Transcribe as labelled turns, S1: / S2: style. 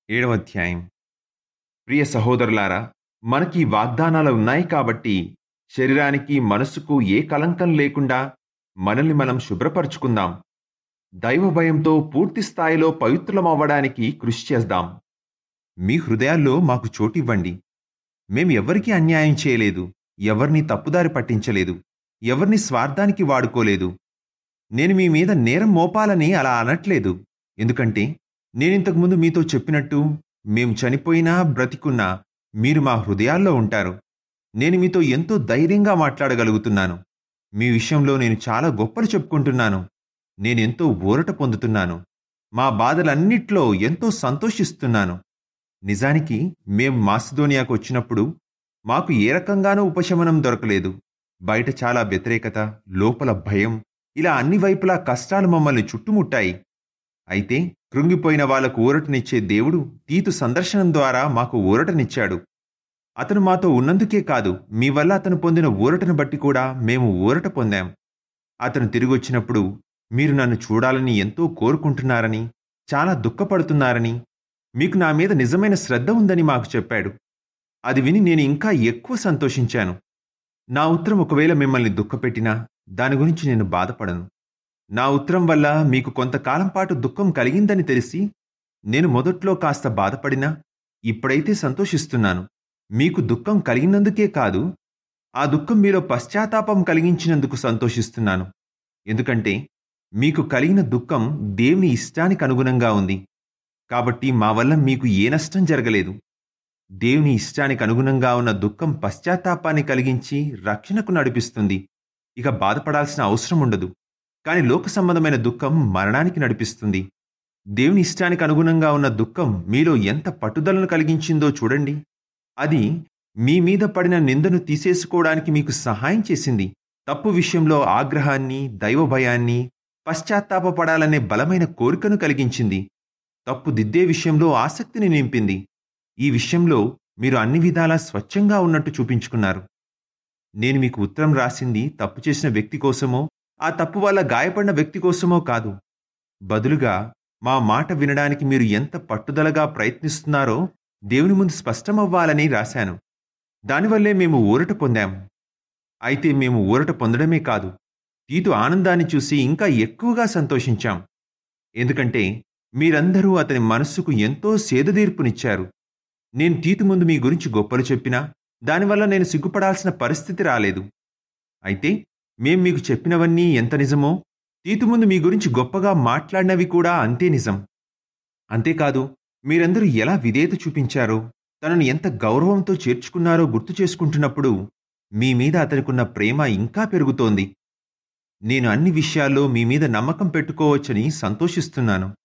S1: ఏడవ అధ్యాయం ప్రియ సహోదరులారా మనకి వాగ్దానాలు ఉన్నాయి కాబట్టి శరీరానికి మనసుకు ఏ కలంకం లేకుండా మనల్ని మనం శుభ్రపరచుకుందాం దైవ భయంతో పూర్తి స్థాయిలో పవిత్రులమవ్వడానికి కృషి చేద్దాం మీ హృదయాల్లో మాకు చోటివ్వండి మేం ఎవరికీ అన్యాయం చేయలేదు ఎవరిని తప్పుదారి పట్టించలేదు ఎవరిని స్వార్థానికి వాడుకోలేదు నేను మీ మీద నేరం మోపాలని అలా అనట్లేదు ఎందుకంటే నేనింతకుముందు మీతో చెప్పినట్టు మేం చనిపోయినా బ్రతికున్నా మీరు మా హృదయాల్లో ఉంటారు నేను మీతో ఎంతో ధైర్యంగా మాట్లాడగలుగుతున్నాను మీ విషయంలో నేను చాలా గొప్పలు చెప్పుకుంటున్నాను నేనెంతో ఊరట పొందుతున్నాను మా బాధలన్నిట్లో ఎంతో సంతోషిస్తున్నాను నిజానికి మేం మాసిదోనియాకు వచ్చినప్పుడు మాకు ఏ రకంగానూ ఉపశమనం దొరకలేదు బయట చాలా వ్యతిరేకత లోపల భయం ఇలా అన్ని వైపులా కష్టాలు మమ్మల్ని చుట్టుముట్టాయి అయితే కృంగిపోయిన వాళ్లకు ఊరటనిచ్చే దేవుడు తీతు సందర్శనం ద్వారా మాకు ఊరటనిచ్చాడు అతను మాతో ఉన్నందుకే కాదు మీ వల్ల అతను పొందిన ఊరటను బట్టి కూడా మేము ఊరట పొందాం అతను తిరిగొచ్చినప్పుడు మీరు నన్ను చూడాలని ఎంతో కోరుకుంటున్నారని చాలా దుఃఖపడుతున్నారని మీకు నా మీద నిజమైన శ్రద్ధ ఉందని మాకు చెప్పాడు అది విని నేను ఇంకా ఎక్కువ సంతోషించాను నా ఉత్తరం ఒకవేళ మిమ్మల్ని దుఃఖపెట్టినా దాని గురించి నేను బాధపడను నా ఉత్తరం వల్ల మీకు కొంతకాలం పాటు దుఃఖం కలిగిందని తెలిసి నేను మొదట్లో కాస్త బాధపడినా ఇప్పుడైతే సంతోషిస్తున్నాను మీకు దుఃఖం కలిగినందుకే కాదు ఆ దుఃఖం మీలో పశ్చాత్తాపం కలిగించినందుకు సంతోషిస్తున్నాను ఎందుకంటే మీకు కలిగిన దుఃఖం దేవుని ఇష్టానికి అనుగుణంగా ఉంది కాబట్టి మా వల్ల మీకు ఏ నష్టం జరగలేదు దేవుని ఇష్టానికి అనుగుణంగా ఉన్న దుఃఖం పశ్చాత్తాపాన్ని కలిగించి రక్షణకు నడిపిస్తుంది ఇక బాధపడాల్సిన అవసరం ఉండదు కానీ లోక సంబంధమైన దుఃఖం మరణానికి నడిపిస్తుంది దేవుని ఇష్టానికి అనుగుణంగా ఉన్న దుఃఖం మీలో ఎంత పట్టుదలను కలిగించిందో చూడండి అది మీ మీద పడిన నిందను తీసేసుకోవడానికి మీకు సహాయం చేసింది తప్పు విషయంలో ఆగ్రహాన్ని దైవ భయాన్ని పశ్చాత్తాపపడాలనే బలమైన కోరికను కలిగించింది తప్పు దిద్దే విషయంలో ఆసక్తిని నింపింది ఈ విషయంలో మీరు అన్ని విధాలా స్వచ్ఛంగా ఉన్నట్టు చూపించుకున్నారు నేను మీకు ఉత్తరం రాసింది తప్పు చేసిన వ్యక్తి కోసమో ఆ తప్పు వల్ల గాయపడిన వ్యక్తి కోసమో కాదు బదులుగా మా మాట వినడానికి మీరు ఎంత పట్టుదలగా ప్రయత్నిస్తున్నారో దేవుని ముందు స్పష్టమవ్వాలని రాశాను దానివల్లే మేము ఊరట పొందాం అయితే మేము ఊరట పొందడమే కాదు తీతు ఆనందాన్ని చూసి ఇంకా ఎక్కువగా సంతోషించాం ఎందుకంటే మీరందరూ అతని మనస్సుకు ఎంతో సేదదీర్పునిచ్చారు నేను తీతు ముందు మీ గురించి గొప్పలు చెప్పినా దానివల్ల నేను సిగ్గుపడాల్సిన పరిస్థితి రాలేదు అయితే మేం మీకు చెప్పినవన్నీ ఎంత నిజమో తీతు ముందు మీ గురించి గొప్పగా మాట్లాడినవి కూడా అంతే నిజం అంతేకాదు మీరందరూ ఎలా విధేయత చూపించారో తనను ఎంత గౌరవంతో చేర్చుకున్నారో గుర్తు చేసుకుంటున్నప్పుడు మీ మీద అతనికున్న ప్రేమ ఇంకా పెరుగుతోంది నేను అన్ని విషయాల్లో మీ మీద నమ్మకం పెట్టుకోవచ్చని సంతోషిస్తున్నాను